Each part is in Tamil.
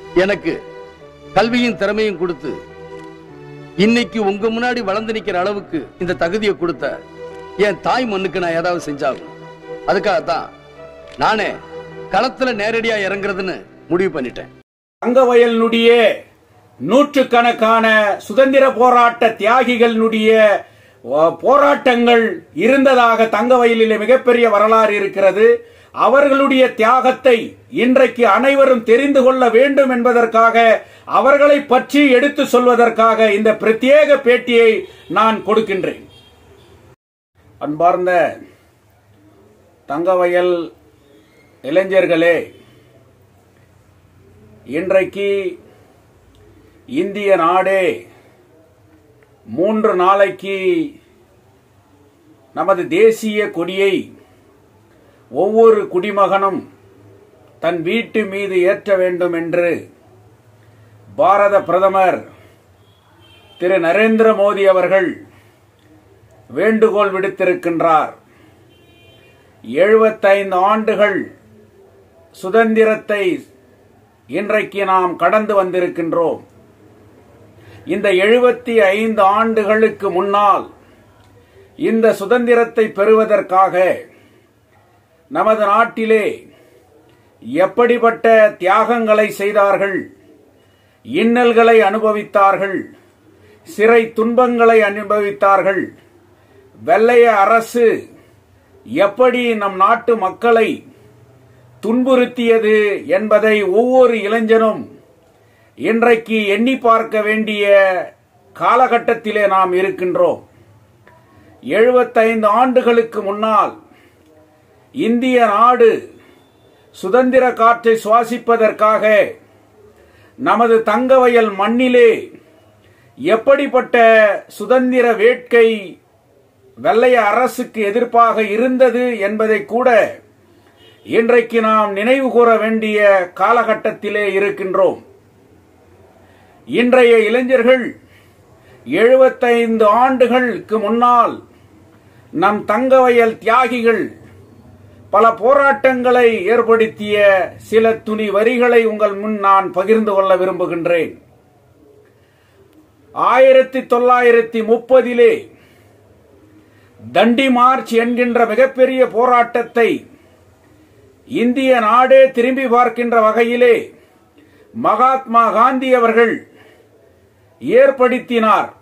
எனக்கு கல்வியும் திறமையும் கொடுத்து இன்னைக்கு உங்க முன்னாடி வளர்ந்து நிக்கிற அளவுக்கு இந்த தகுதியை கொடுத்த என் தாய் மண்ணுக்கு நான் ஏதாவது செஞ்சாகும் அதுக்காகத்தான் நானே களத்துல நேரடியா இறங்குறதுன்னு முடிவு பண்ணிட்டேன் தங்கவயலினுடைய நூற்றுக்கணக்கான சுதந்திர போராட்ட தியாகிகளினுடைய அஹ், போராட்டங்கள் இருந்ததாக தங்கவயலிலே மிகப்பெரிய வரலாறு இருக்கிறது அவர்களுடைய தியாகத்தை இன்றைக்கு அனைவரும் தெரிந்து கொள்ள வேண்டும் என்பதற்காக அவர்களை பற்றி எடுத்து சொல்வதற்காக இந்த பிரத்யேக பேட்டியை நான் கொடுக்கின்றேன் அன்பார்ந்த தங்கவயல் இளைஞர்களே இன்றைக்கு இந்திய நாடே மூன்று நாளைக்கு நமது தேசிய கொடியை ஒவ்வொரு குடிமகனும் தன் வீட்டு மீது ஏற்ற வேண்டும் என்று பாரத பிரதமர் திரு நரேந்திர மோடி அவர்கள் வேண்டுகோள் விடுத்திருக்கின்றார் எழுபத்தைந்து ஆண்டுகள் சுதந்திரத்தை இன்றைக்கு நாம் கடந்து வந்திருக்கின்றோம் இந்த எழுபத்தி ஐந்து ஆண்டுகளுக்கு முன்னால் இந்த சுதந்திரத்தை பெறுவதற்காக நமது நாட்டிலே எப்படிப்பட்ட தியாகங்களை செய்தார்கள் இன்னல்களை அனுபவித்தார்கள் சிறை துன்பங்களை அனுபவித்தார்கள் வெள்ளைய அரசு எப்படி நம் நாட்டு மக்களை துன்புறுத்தியது என்பதை ஒவ்வொரு இளைஞனும் இன்றைக்கு எண்ணி பார்க்க வேண்டிய காலகட்டத்திலே நாம் இருக்கின்றோம் எழுபத்தைந்து ஆண்டுகளுக்கு முன்னால் இந்திய நாடு சுதந்திர காற்றை சுவாசிப்பதற்காக நமது தங்கவயல் மண்ணிலே எப்படிப்பட்ட சுதந்திர வேட்கை வெள்ளைய அரசுக்கு எதிர்ப்பாக இருந்தது என்பதை கூட இன்றைக்கு நாம் நினைவு கூற வேண்டிய காலகட்டத்திலே இருக்கின்றோம் இன்றைய இளைஞர்கள் எழுபத்தைந்து ஆண்டுகளுக்கு முன்னால் நம் தங்கவயல் தியாகிகள் பல போராட்டங்களை ஏற்படுத்திய சில துணி வரிகளை உங்கள் முன் நான் பகிர்ந்து கொள்ள விரும்புகின்றேன் ஆயிரத்தி தொள்ளாயிரத்தி முப்பதிலே தண்டி மார்ச் என்கின்ற மிகப்பெரிய போராட்டத்தை இந்திய நாடே திரும்பி பார்க்கின்ற வகையிலே மகாத்மா காந்தி அவர்கள் ஏற்படுத்தினார்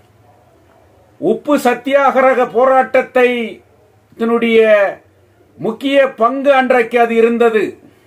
உப்பு சத்தியாகிரக போராட்டத்தை இதனுடைய முக்கிய பங்கு அன்றைக்கு அது இருந்தது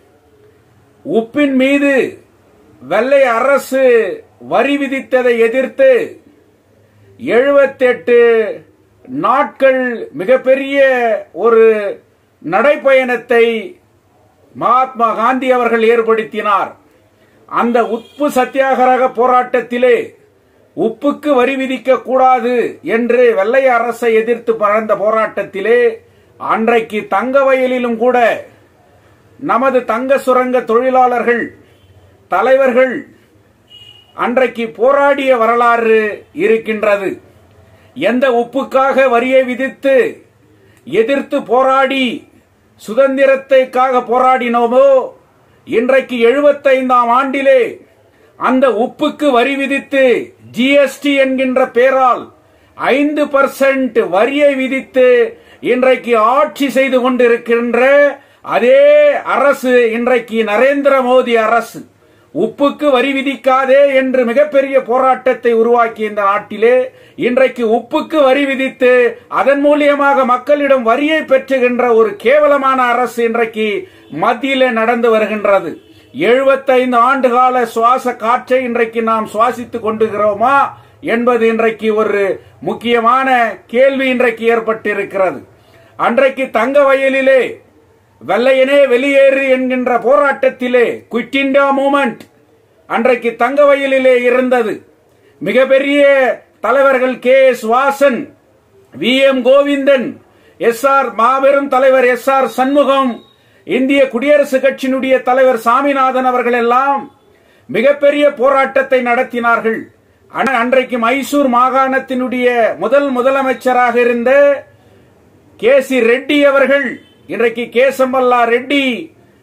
உப்பின் மீது வெள்ளை அரசு வரி விதித்ததை எதிர்த்து எழுபத்தெட்டு நாட்கள் மிகப்பெரிய ஒரு நடைப்பயணத்தை மகாத்மா காந்தி அவர்கள் ஏற்படுத்தினார் அந்த உப்பு சத்தியாகிரக போராட்டத்திலே உப்புக்கு வரி விதிக்க கூடாது என்று வெள்ளை அரசை எதிர்த்து பறந்த போராட்டத்திலே அன்றைக்கு தங்க வயலிலும் கூட நமது தங்க சுரங்க தொழிலாளர்கள் தலைவர்கள் அன்றைக்கு போராடிய வரலாறு இருக்கின்றது எந்த உப்புக்காக வரியை விதித்து எதிர்த்து போராடி சுதந்திரத்தைக்காக போராடினோமோ இன்றைக்கு எழுபத்தைந்தாம் ஆண்டிலே அந்த உப்புக்கு வரி விதித்து ஜிஎஸ்டி என்கின்ற பெயரால் ஐந்து பர்சன்ட் வரியை விதித்து இன்றைக்கு ஆட்சி செய்து கொண்டிருக்கின்ற அதே அரசு இன்றைக்கு நரேந்திர மோடி அரசு உப்புக்கு வரி விதிக்காதே என்று மிகப்பெரிய போராட்டத்தை உருவாக்கிய இந்த நாட்டிலே இன்றைக்கு உப்புக்கு வரி விதித்து அதன் மூலியமாக மக்களிடம் வரியை பெற்றுகின்ற ஒரு கேவலமான அரசு இன்றைக்கு மத்தியிலே நடந்து வருகின்றது எழுபத்தைந்து ஆண்டு கால சுவாச காற்றை இன்றைக்கு நாம் சுவாசித்துக் கொண்டுகிறோமா என்பது இன்றைக்கு ஒரு முக்கியமான கேள்வி இன்றைக்கு ஏற்பட்டிருக்கிறது அன்றைக்கு தங்க வயலிலே வெள்ளையனே வெளியேறு என்கின்ற போராட்டத்திலே குவிட் இண்டியா மூமெண்ட் அன்றைக்கு தங்க வயலிலே இருந்தது மிகப்பெரிய தலைவர்கள் K S Vasan V M Govindan S R மாபெரும் தலைவர் எஸ் ஆர் சண்முகம் இந்திய குடியரசு கட்சியினுடைய தலைவர் சாமிநாதன் அவர்கள் எல்லாம் மிகப்பெரிய போராட்டத்தை நடத்தினார்கள் ஆனா அன்றைக்கு மைசூர் மாகாணத்தினுடைய முதல் முதலமைச்சராக இருந்த கே சி ரெட்டி அவர்கள் இன்றைக்கு கேசம்பல்லா ரெட்டி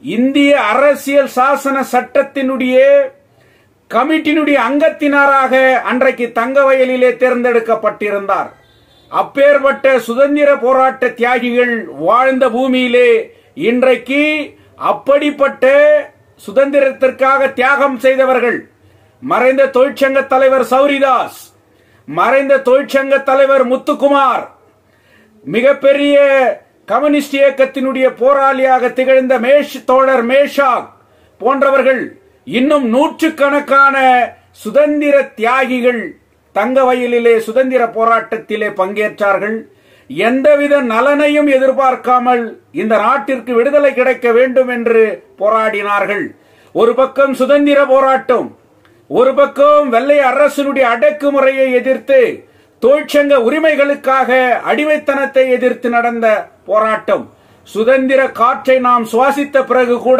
இந்திய அரசியல் சாசன சட்டத்தினுடைய கமிட்டியினுடைய அங்கத்தினராக அன்றைக்கு தங்கவயலிலே தேர்ந்தெடுக்கப்பட்டிருந்தார் அப்பேற்பட்ட சுதந்திர போராட்ட தியாகிகள் வாழ்ந்த பூமியிலே இன்றைக்கு அப்படிப்பட்ட சுதந்திரத்திற்காக தியாகம் செய்தவர்கள் மறைந்த தொழிற்சங்க தலைவர் சௌரிதாஸ் மறைந்த தொழிற்சங்க தலைவர் முத்துக்குமார் மிகப்பெரிய கம்யூனிஸ்ட் இயக்கத்தினுடைய போராளியாக திகழ்ந்த மேஷ் தோழர் மேஷாக் போன்றவர்கள் இன்னும் நூற்றுக்கணக்கான சுதந்திர தியாகிகள் தங்க வயலிலே சுதந்திர போராட்டத்திலே பங்கேற்றார்கள் எந்தவித நலனையும் எதிர்பார்க்காமல் இந்த நாட்டிற்கு விடுதலை கிடைக்க வேண்டும் என்று போராடினார்கள் ஒரு பக்கம் சுதந்திர போராட்டம் ஒரு பக்கம் வெள்ளை அரசினுடைய அடக்குமுறையை எதிர்த்து தொழிற்சங்க உரிமைகளுக்காக அடிமைத்தனத்தை எதிர்த்து நடந்த போராட்டம் சுதந்திர காற்றை நாம் சுவாசித்த பிறகு கூட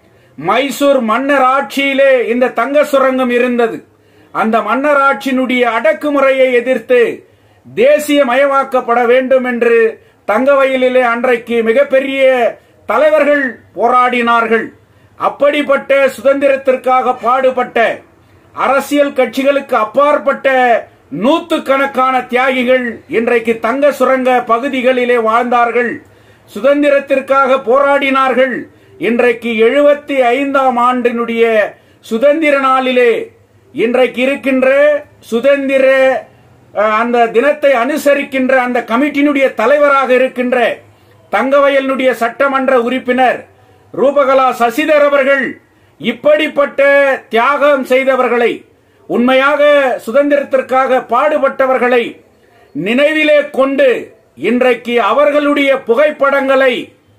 மைசூர் மன்னர் ஆட்சியிலே இந்த தங்க சுரங்கம் இருந்தது அந்த மன்னர் ஆட்சியினுடைய அடக்குமுறையை எதிர்த்து தேசியமயமாக்கப்பட வேண்டும் என்று தங்கவயலிலே அன்றைக்கு மிகப்பெரிய தலைவர்கள் போராடினார்கள் அப்படிப்பட்ட சுதந்திரத்திற்காக பாடுபட்ட அரசியல் கட்சிகளுக்கு அப்பாற்பட்ட நூத்துக்கணக்கான தியாகிகள் இன்றைக்கு தங்க சுரங்க பகுதிகளிலே வாழ்ந்தார்கள் சுதந்திரத்திற்காக போராடினார்கள் இன்றைக்கு எழுபத்தி ஐந்தாம் ஆண்டினுடைய சுதந்திர நாளிலே இன்றைக்கு இருக்கின்ற சுதந்திர அஹ், அந்த தினத்தை அனுசரிக்கின்ற அந்த கமிட்டியினுடைய தலைவராக இருக்கின்ற தங்கவயலினுடைய சட்டமன்ற உறுப்பினர் ரூபகலா சசிதர் அவர்கள் இப்படிப்பட்ட தியாகம் செய்தவர்களை உண்மையாக சுதந்திரத்திற்காக பாடுபட்டவர்களை நினைவிலே கொண்டு இன்றைக்கு அவர்களுடைய புகைப்படங்களை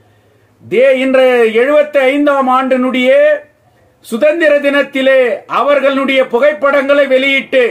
தே இன்று எழுபத்தி ஐந்தாம் ஆண்டினுடைய சுதந்திர தினத்திலே அவர்களுடைய புகைப்படங்களை வெளியிட்டு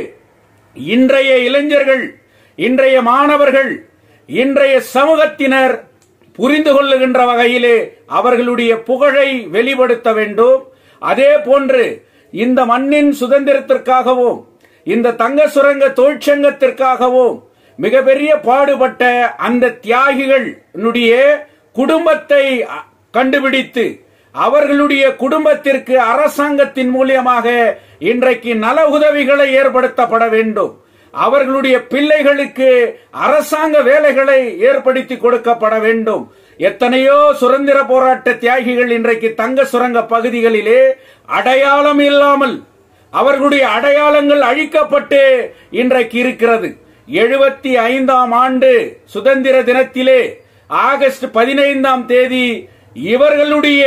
இன்றைய இளைஞர்கள் இன்றைய மாணவர்கள் இன்றைய சமூகத்தினர் புரிந்து கொள்ளுகின்ற வகையிலே அவர்களுடைய புகழை வெளிப்படுத்த வேண்டும் அதே போன்று இந்த மண்ணின் சுதந்திரத்திற்காகவும் இந்த தங்க சுரங்க தொழிற்சங்கத்திற்காகவும் மிகப்பெரிய பாடுபட்ட அந்த தியாகிகளுடைய குடும்பத்தை அ- கண்டுபிடித்து அவர்களுடைய குடும்பத்திற்கு அரசாங்கத்தின் மூலியமாக இன்றைக்கு நல உதவிகளை ஏற்படுத்தப்பட வேண்டும் அவர்களுடைய பிள்ளைகளுக்கு அரசாங்க வேலைகளை ஏற்படுத்தி கொடுக்கப்பட வேண்டும் எத்தனையோ சுதந்திர போராட்ட தியாகிகள் இன்றைக்கு தங்க சுரங்க பகுதிகளிலே அடையாளம் இல்லாமல் அவர்களுடைய அடையாளங்கள் அழிக்கப்பட்டு இன்றைக்கு இருக்கிறது எழுபத்தி ஐந்தாம் ஆண்டு சுதந்திர தினத்திலே ஆகஸ்ட் பதினைந்தாம் தேதி இவர்களுடைய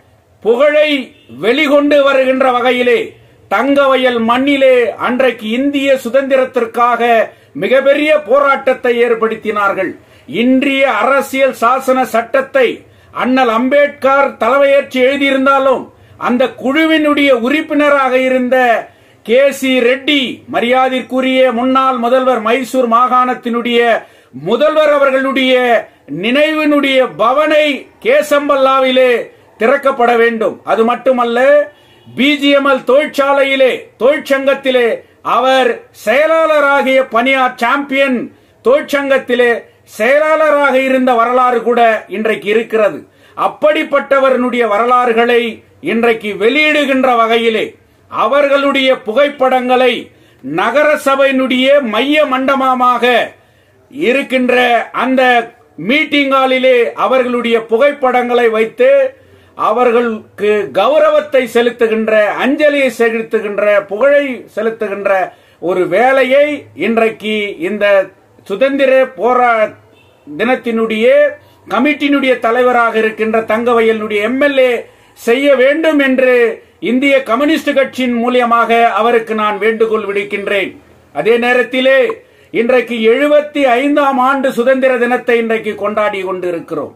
புகழை வெளிகொண்டு வருகின்ற வகையிலே தங்கவயல் மண்ணிலே அன்றைக்கு இந்திய சுதந்திரத்திற்காக மிகப்பெரிய போராட்டத்தை ஏற்படுத்தினார்கள் இன்றைய அரசியல் சாசன சட்டத்தை அண்ணல் அம்பேத்கர் தலைமையேற்று எழுதியிருந்தாலும் அந்த குழுவினுடைய உறுப்பினராக இருந்த கே சி ரெட்டி மரியாதைக்குரிய முன்னாள் முதல்வர் மைசூர் மாகாணத்தினுடைய முதல்வர் அவர்களுடைய நினைவினுடைய பவனை கேசம்பல்லாவிலே திறக்கப்பட வேண்டும் அது மட்டுமல்ல பிஜிஎம்எல் தொழிற்சாலையிலே தொழிற்சங்கத்திலே அவர் செயலாளராகிய பணியார் சாம்பியன் தொழிற்சங்கத்திலே செயலாளராக இருந்த வரலாறு கூட இன்றைக்கு இருக்கிறது அப்படிப்பட்டவர்களுடைய வரலாறுகளை இன்றைக்கு வெளியிடுகின்ற வகையிலே அவர்களுடைய புகைப்படங்களை நகர சபையினுடைய மைய மண்டபமாக இருக்கின்ற அந்த மீட்டிங் ஹாலிலே அவர்களுடைய புகைப்படங்களை வைத்து அவர்களுக்கு கௌரவத்தை செலுத்துகின்ற அஞ்சலியை செலுத்துகின்ற புகழை செலுத்துகின்ற ஒரு வேலையை இன்றைக்கு இந்த சுதந்திர போரா தினத்தினுடைய கமிட்டியினுடைய தலைவராக இருக்கின்ற தங்கவயலினுடைய எம்எல்ஏ செய்ய வேண்டும் என்று இந்திய கம்யூனிஸ்ட் கட்சியின் மூலியமாக அவருக்கு நான் வேண்டுகோள் விடுக்கின்றேன் அதே நேரத்திலே இன்றைக்கு எழுபத்தி ஐந்தாம் ஆண்டு சுதந்திர தினத்தை இன்றைக்கு கொண்டாடி கொண்டிருக்கிறோம்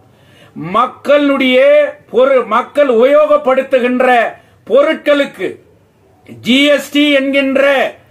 மக்களுடைய பொரு மக்கள் உபயோகப்படுத்துகின்ற பொருட்களுக்கு ஜிஎஸ்டி என்கின்ற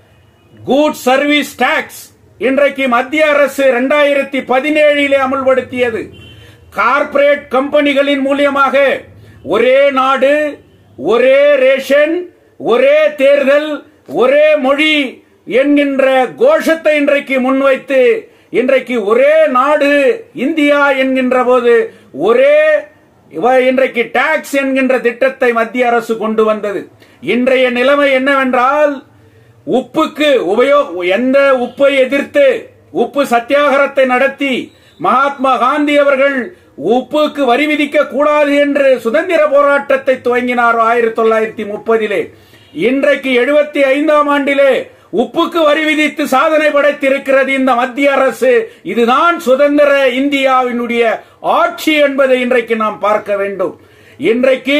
குட் சர்வீஸ் டாக்ஸ் இன்றைக்கு மத்திய அரசு இரண்டாயிரத்தி பதினேழிலே அமுல்படுத்தியது கார்ப்பரேட் கம்பெனிகளின் மூலியமாக ஒரே நாடு ஒரே ரேஷன் ஒரே தேர்தல் ஒரே மொழி என்கின்ற கோஷத்தை இன்றைக்கு முன்வைத்து இன்றைக்கு ஒரே நாடு இந்தியா என்கின்ற போது ஒரே இவ இன்றைக்கு டாக்ஸ் என்கின்ற திட்டத்தை மத்திய அரசு கொண்டு வந்தது இன்றைய நிலைமை என்னவென்றால் உப்புக்கு உபயோக எந்த உப்பை எதிர்த்து உப்பு சத்தியாகிரத்தை நடத்தி மகாத்மா காந்தி அவர்கள் உப்புக்கு வரி விதிக்க கூடாது என்று சுதந்திர போராட்டத்தை துவங்கினார் ஆயிரத்தி தொள்ளாயிரத்தி முப்பதிலே இன்றைக்கு எழுபத்தி ஐந்தாம் ஆண்டிலே உப்புக்கு வரி விதித்து சாதனை படைத்திருக்கிறது இந்த மத்திய அரசு இதுதான் சுதந்திர இந்தியாவினுடைய ஆட்சி என்பதை இன்றைக்கு நாம் பார்க்க வேண்டும் இன்றைக்கு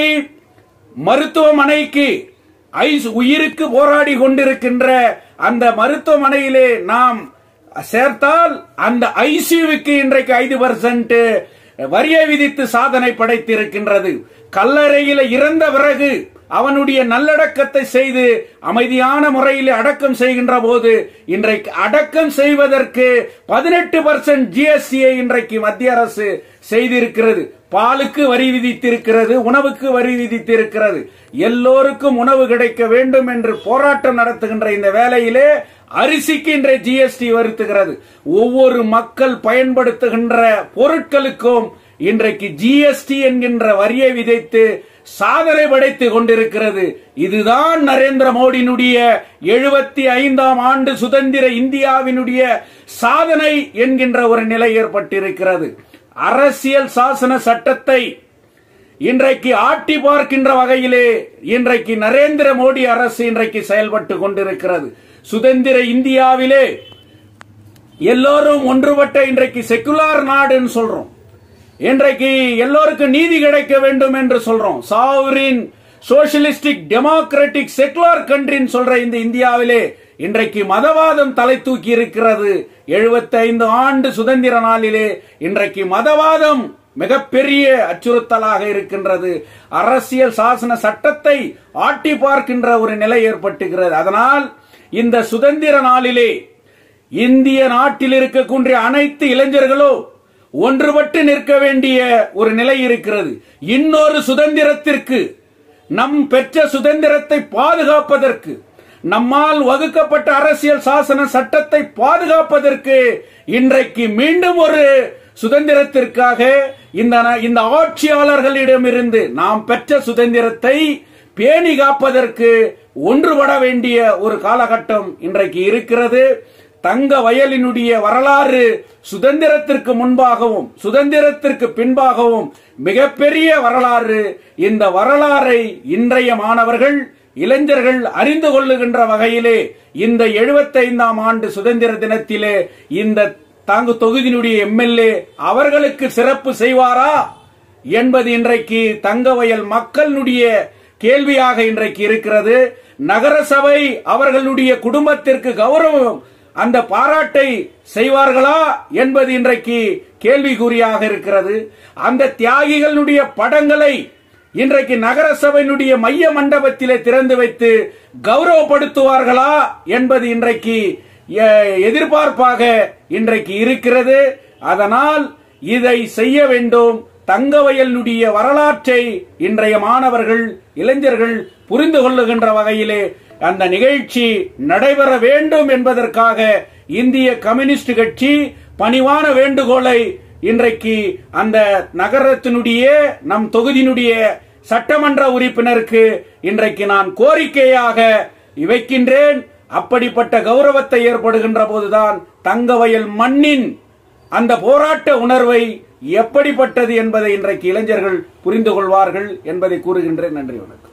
மருத்துவமனைக்கு ஐஸ் உயிருக்கு போராடி கொண்டிருக்கின்ற அந்த மருத்துவமனையிலே நாம் சேர்த்தால் அந்த ஐசியூவுக்கு இன்றைக்கு ஐந்து பர்சன்ட் வரியை விதித்து சாதனை படைத்திருக்கின்றது கல்லறையில இறந்த பிறகு அவனுடைய நல்லடக்கத்தை செய்து அமைதியான முறையில் அடக்கம் செய்கின்ற போது இன்றைக்கு அடக்கம் செய்வதற்கு பதினெட்டு பர்சன்ட் ஜிஎஸ்டியை இன்றைக்கு மத்திய அரசு செய்திருக்கிறது பாலுக்கு வரி விதித்திருக்கிறது உணவுக்கு வரி விதித்திருக்கிறது எல்லோருக்கும் உணவு கிடைக்க வேண்டும் என்று போராட்டம் நடத்துகின்ற இந்த வேளையிலே அரிசிக்கு இன்றைய ஜிஎஸ்டி வருத்துகிறது ஒவ்வொரு மக்கள் பயன்படுத்துகின்ற பொருட்களுக்கும் இன்றைக்கு ஜிஎஸ்டி என்கின்ற வரியை விதைத்து சாதனை படைத்துக் கொண்டிருக்கிறது இதுதான் நரேந்திர மோடியினுடைய எழுபத்தி ஐந்தாம் ஆண்டு சுதந்திர இந்தியாவினுடைய சாதனை என்கின்ற ஒரு நிலை ஏற்பட்டிருக்கிறது அரசியல் சாசன சட்டத்தை இன்றைக்கு ஆட்டி பார்க்கின்ற வகையிலே இன்றைக்கு நரேந்திர மோடி அரசு இன்றைக்கு செயல்பட்டு கொண்டிருக்கிறது சுதந்திர இந்தியாவிலே எல்லோரும் ஒன்றுபட்ட இன்றைக்கு செக்குலார் நாடுன்னு சொல்றோம் இன்றைக்கு எல்லோருக்கும் நீதி கிடைக்க வேண்டும் என்று சொல்றோம் சாவரின் சோசியலிஸ்டிக் டெமோக்ராட்டிக் செக்குலர் கண்ட்ரின்னு சொல்ற இந்த இந்தியாவிலே இன்றைக்கு மதவாதம் தலை தூக்கி இருக்கிறது 75 ஆண்டு சுதந்திர நாளிலே இன்றைக்கு மதவாதம் மிகப்பெரிய அச்சுறுத்தலாக இருக்கின்றது அரசியல் சாசன சட்டத்தை ஆட்டி பார்க்கின்ற ஒரு நிலை ஏற்பட்டுகிறது அதனால் இந்த சுதந்திர நாளிலே இந்திய நாட்டில் இருக்கக்கூடிய அனைத்து இளைஞர்களோ ஒன்றுபட்டு நிற்க வேண்டிய ஒரு நிலை இருக்கிறது இன்னொரு சுதந்திரத்திற்கு நம் பெற்ற சுதந்திரத்தை பாதுகாப்பதற்கு நம்மால் வகுக்கப்பட்ட அரசியல் சாசன சட்டத்தை பாதுகாப்பதற்கு இன்றைக்கு மீண்டும் ஒரு சுதந்திரத்திற்காக இந்த இந்த ஆட்சியாளர்களிடமிருந்து நாம் பெற்ற சுதந்திரத்தை பேணி காப்பதற்கு ஒன்றுபட வேண்டிய ஒரு காலகட்டம் இன்றைக்கு இருக்கிறது தங்க வயலினுடைய வரலாறு சுதந்திரத்திற்கு முன்பாகவும் சுதந்திரத்திற்கு பின்பாகவும் மிகப்பெரிய வரலாறு இந்த வரலாறை இன்றைய மாணவர்கள் இளைஞர்கள் அறிந்து கொள்ளுகின்ற வகையிலே இந்த 75ஆம் ஆண்டு சுதந்திர தினத்திலே இந்த தாங்கு தொகுதியினுடைய எம்எல்ஏ அவர்களுக்கு சிறப்பு செய்வாரா என்பது இன்றைக்கு தங்கவயல் மக்களுடைய கேள்வியாக இன்றைக்கு இருக்கிறது நகரசபை அவர்களுடைய குடும்பத்திற்கு கௌரவம் அந்த பாராட்டை செய்வார்களா என்பது இன்றைக்கு கேள்விக்குறியாக இருக்கிறது அந்த தியாகிகளுடைய படங்களை இன்றைக்கு நகரசபையினுடைய மைய மண்டபத்திலே திறந்து வைத்து கௌரவப்படுத்துவார்களா என்பது இன்றைக்கு எ- எதிர்பார்ப்பாக இன்றைக்கு இருக்கிறது அதனால் இதை செய்ய வேண்டும் தங்கவயலுடைய வரலாற்றை இன்றைய மாணவர்கள் இளைஞர்கள் புரிந்து கொள்ளுகின்ற வகையிலே அந்த நிகழ்ச்சி நடைபெற வேண்டும் என்பதற்காக இந்திய கம்யூனிஸ்ட் கட்சி பணிவான வேண்டுகோளை இன்றைக்கு அந்த நகரத்தினுடைய நம் தொகுதியினுடைய சட்டமன்ற உறுப்பினருக்கு இன்றைக்கு நான் கோரிக்கையாக வைக்கின்றேன் அப்படிப்பட்ட கௌரவத்தை ஏற்படுகின்ற போதுதான் தங்கவயல் மண்ணின் அந்த போராட்ட உணர்வை எப்படிப்பட்டது என்பதை இன்றைக்கு இளைஞர்கள் புரிந்து கொள்வார்கள் என்பதை கூறுகின்றேன் நன்றி வணக்கம்